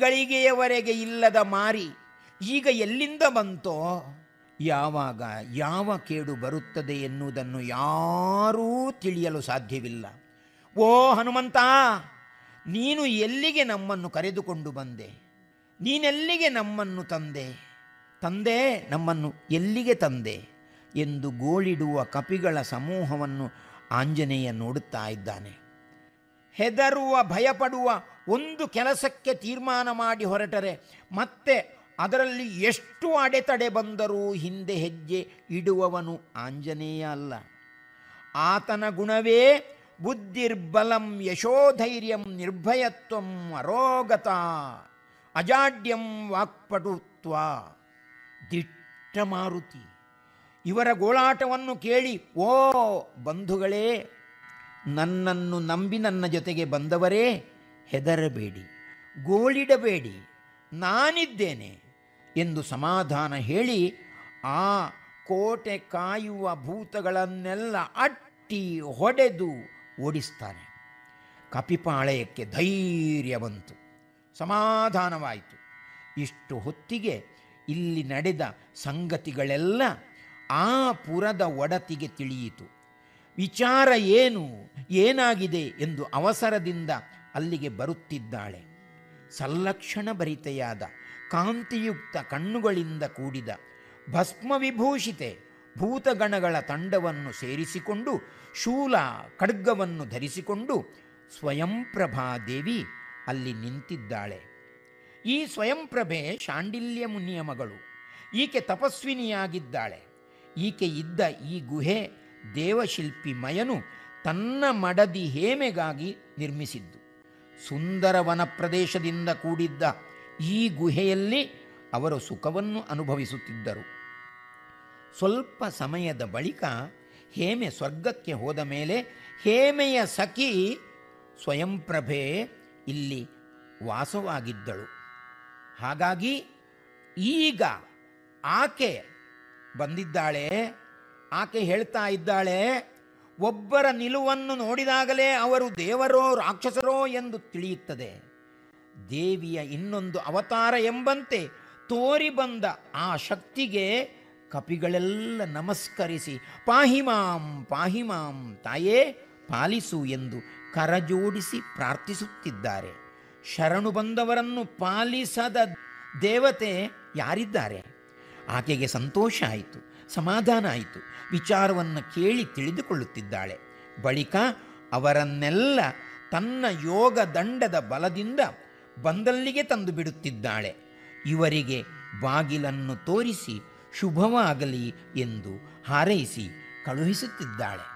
ಗಳಿಗೆಯವರೆಗೆ ಇಲ್ಲದ ಮಾರಿ ಈಗ ಎಲ್ಲಿಂದ ಬಂತೋ ಯಾವಾಗ ಯಾವ ಕೇಡು ಬರುತ್ತದೆ ಎನ್ನುವುದನ್ನು ಯಾರೂ ತಿಳಿಯಲು ಸಾಧ್ಯವಿಲ್ಲ ಓ ಹನುಮಂತ ನೀನು ಎಲ್ಲಿಗೆ ನಮ್ಮನ್ನು ಕರೆದುಕೊಂಡು ಬಂದೆ ನೀನೆಲ್ಲಿಗೆ ನಮ್ಮನ್ನು ತಂದೆ ತಂದೆ ನಮ್ಮನ್ನು ಎಲ್ಲಿಗೆ ತಂದೆ ಎಂದು ಗೋಳಿಡುವ ಕಪಿಗಳ ಸಮೂಹವನ್ನು ಆಂಜನೇಯ ನೋಡುತ್ತಾ ಇದ್ದಾನೆ ಹೆದರುವ ಭಯಪಡುವ ಒಂದು ಕೆಲಸಕ್ಕೆ ತೀರ್ಮಾನ ಮಾಡಿ ಹೊರಟರೆ ಮತ್ತೆ ಅದರಲ್ಲಿ ಎಷ್ಟು ಅಡೆತಡೆ ಬಂದರೂ ಹಿಂದೆ ಹೆಜ್ಜೆ ಇಡುವವನು ಆಂಜನೇಯ ಅಲ್ಲ ಆತನ ಗುಣವೇ ಬುದ್ಧಿರ್ಬಲಂ ಯಶೋಧೈರ್ಯಂ ನಿರ್ಭಯತ್ವಂ ಅರೋಗತ ಅಜಾಡ್ಯಂ ವಾಕ್ಪಟುತ್ವ ದಿಟ್ಟ ಮಾರುತಿ ಇವರ ಗೋಳಾಟವನ್ನು ಕೇಳಿ ಓ ಬಂಧುಗಳೇ ನನ್ನನ್ನು ನಂಬಿ ನನ್ನ ಜೊತೆಗೆ ಬಂದವರೇ ಹೆದರಬೇಡಿ ಗೋಳಿಡಬೇಡಿ ನಾನಿದ್ದೇನೆ ಎಂದು ಸಮಾಧಾನ ಹೇಳಿ ಆ ಕೋಟೆ ಕಾಯುವ ಭೂತಗಳನ್ನೆಲ್ಲ ಅಟ್ಟಿ ಹೊಡೆದು ಓಡಿಸ್ತಾನೆ ಕಪಿಪಾಳಯಕ್ಕೆ ಧೈರ್ಯ ಬಂತು ಸಮಾಧಾನವಾಯಿತು ಇಷ್ಟು ಹೊತ್ತಿಗೆ ಇಲ್ಲಿ ನಡೆದ ಸಂಗತಿಗಳೆಲ್ಲ ಆ ಪುರದ ಒಡತಿಗೆ ತಿಳಿಯಿತು ವಿಚಾರ ಏನು ಏನಾಗಿದೆ ಎಂದು ಅವಸರದಿಂದ ಅಲ್ಲಿಗೆ ಬರುತ್ತಿದ್ದಾಳೆ ಸಲ್ಲಕ್ಷಣ ಭರಿತೆಯಾದ ಕಾಂತಿಯುಕ್ತ ಕಣ್ಣುಗಳಿಂದ ಕೂಡಿದ ಭಸ್ಮವಿಭೂಷಿತೆ ಭೂತಗಣಗಳ ತಂಡವನ್ನು ಸೇರಿಸಿಕೊಂಡು ಶೂಲ ಖಡ್ಗವನ್ನು ಧರಿಸಿಕೊಂಡು ಸ್ವಯಂಪ್ರಭಾ ದೇವಿ ಅಲ್ಲಿ ನಿಂತಿದ್ದಾಳೆ ಈ ಸ್ವಯಂಪ್ರಭೆ ಶಾಂಡಿಲ್ಯ ಮುನಿಯ ಮಗಳು ಈಕೆ ತಪಸ್ವಿನಿಯಾಗಿದ್ದಾಳೆ ಈಕೆ ಇದ್ದ ಈ ಗುಹೆ ದೇವಶಿಲ್ಪಿ ಮಯನು ತನ್ನ ಮಡದಿ ಹೇಮೆಗಾಗಿ ನಿರ್ಮಿಸಿದ್ದು ಸುಂದರ ವನ ಪ್ರದೇಶದಿಂದ ಕೂಡಿದ್ದ ಈ ಗುಹೆಯಲ್ಲಿ ಅವರು ಸುಖವನ್ನು ಅನುಭವಿಸುತ್ತಿದ್ದರು ಸ್ವಲ್ಪ ಸಮಯದ ಬಳಿಕ ಹೇಮೆ ಸ್ವರ್ಗಕ್ಕೆ ಹೋದ ಮೇಲೆ ಹೇಮೆಯ ಸಖಿ ಸ್ವಯಂಪ್ರಭೆ ಇಲ್ಲಿ ವಾಸವಾಗಿದ್ದಳು ಹಾಗಾಗಿ ಈಗ ಆಕೆ ಬಂದಿದ್ದಾಳೆ ಆಕೆ ಹೇಳ್ತಾ ಇದ್ದಾಳೆ ಒಬ್ಬರ ನಿಲುವನ್ನು ನೋಡಿದಾಗಲೇ ಅವರು ದೇವರೋ ರಾಕ್ಷಸರೋ ಎಂದು ತಿಳಿಯುತ್ತದೆ ದೇವಿಯ ಇನ್ನೊಂದು ಅವತಾರ ಎಂಬಂತೆ ತೋರಿ ಬಂದ ಆ ಶಕ್ತಿಗೆ ಕಪಿಗಳೆಲ್ಲ ನಮಸ್ಕರಿಸಿ ಪಾಹಿಮಾಂ ಪಾಹಿಮಾಂ ತಾಯೇ ಪಾಲಿಸು ಎಂದು ಕರಜೋಡಿಸಿ ಪ್ರಾರ್ಥಿಸುತ್ತಿದ್ದಾರೆ ಶರಣು ಬಂದವರನ್ನು ಪಾಲಿಸದ ದೇವತೆ ಯಾರಿದ್ದಾರೆ ಆಕೆಗೆ ಸಂತೋಷ ಆಯಿತು ಸಮಾಧಾನ ಆಯಿತು ವಿಚಾರವನ್ನು ಕೇಳಿ ತಿಳಿದುಕೊಳ್ಳುತ್ತಿದ್ದಾಳೆ ಬಳಿಕ ಅವರನ್ನೆಲ್ಲ ತನ್ನ ಯೋಗ ದಂಡದ ಬಲದಿಂದ ಬಂದಲ್ಲಿಗೆ ತಂದು ಬಿಡುತ್ತಿದ್ದಾಳೆ ಇವರಿಗೆ ಬಾಗಿಲನ್ನು ತೋರಿಸಿ ಶುಭವಾಗಲಿ ಎಂದು ಹಾರೈಸಿ ಕಳುಹಿಸುತ್ತಿದ್ದಾಳೆ